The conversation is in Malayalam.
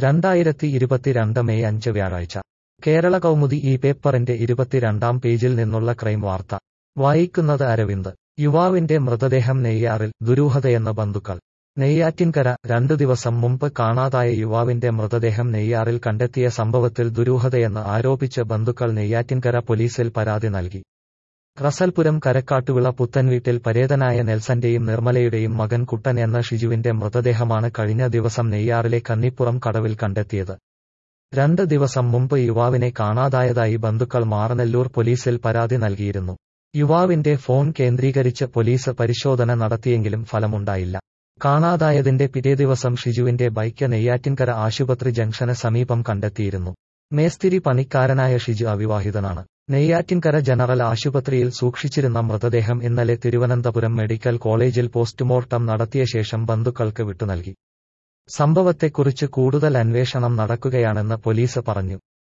രണ്ടായിരത്തി ഇരുപത്തിരണ്ട് മെയ് അഞ്ച് വ്യാഴാഴ്ച കേരള കൗമുദി ഈ പേപ്പറിന്റെ ഇരുപത്തിരണ്ടാം പേജിൽ നിന്നുള്ള ക്രൈം വാർത്ത വായിക്കുന്നത് അരവിന്ദ് യുവാവിന്റെ മൃതദേഹം നെയ്യാറിൽ ദുരൂഹതയെന്ന ബന്ധുക്കൾ നെയ്യാറ്റിൻകര രണ്ടു ദിവസം മുമ്പ് കാണാതായ യുവാവിന്റെ മൃതദേഹം നെയ്യാറിൽ കണ്ടെത്തിയ സംഭവത്തിൽ ദുരൂഹതയെന്ന് ആരോപിച്ച് ബന്ധുക്കൾ നെയ്യാറ്റിൻകര പോലീസിൽ പരാതി നൽകി റസൽപുരം കരക്കാട്ടുവിള പുത്തൻവീട്ടിൽ പരേതനായ നെൽസന്റെയും നിർമ്മലയുടെയും മകൻ കുട്ടൻ എന്ന ഷിജുവിന്റെ മൃതദേഹമാണ് കഴിഞ്ഞ ദിവസം നെയ്യാറിലെ കന്നിപ്പുറം കടവിൽ കണ്ടെത്തിയത് രണ്ട് ദിവസം മുമ്പ് യുവാവിനെ കാണാതായതായി ബന്ധുക്കൾ മാറനെല്ലൂർ പോലീസിൽ പരാതി നൽകിയിരുന്നു യുവാവിന്റെ ഫോൺ കേന്ദ്രീകരിച്ച് പോലീസ് പരിശോധന നടത്തിയെങ്കിലും ഫലമുണ്ടായില്ല കാണാതായതിന്റെ പിറ്റേദിവസം ഷിജുവിന്റെ ബൈക്ക് നെയ്യാറ്റിൻകര ആശുപത്രി ജംഗ്ഷന് സമീപം കണ്ടെത്തിയിരുന്നു മേസ്തിരി പണിക്കാരനായ ഷിജു അവിവാഹിതനാണ് നെയ്യാറ്റിൻകര ജനറൽ ആശുപത്രിയിൽ സൂക്ഷിച്ചിരുന്ന മൃതദേഹം ഇന്നലെ തിരുവനന്തപുരം മെഡിക്കൽ കോളേജിൽ പോസ്റ്റ്മോർട്ടം നടത്തിയ ശേഷം ബന്ധുക്കൾക്ക് വിട്ടുനൽകി സംഭവത്തെക്കുറിച്ച് കൂടുതൽ അന്വേഷണം നടക്കുകയാണെന്ന് പോലീസ് പറഞ്ഞു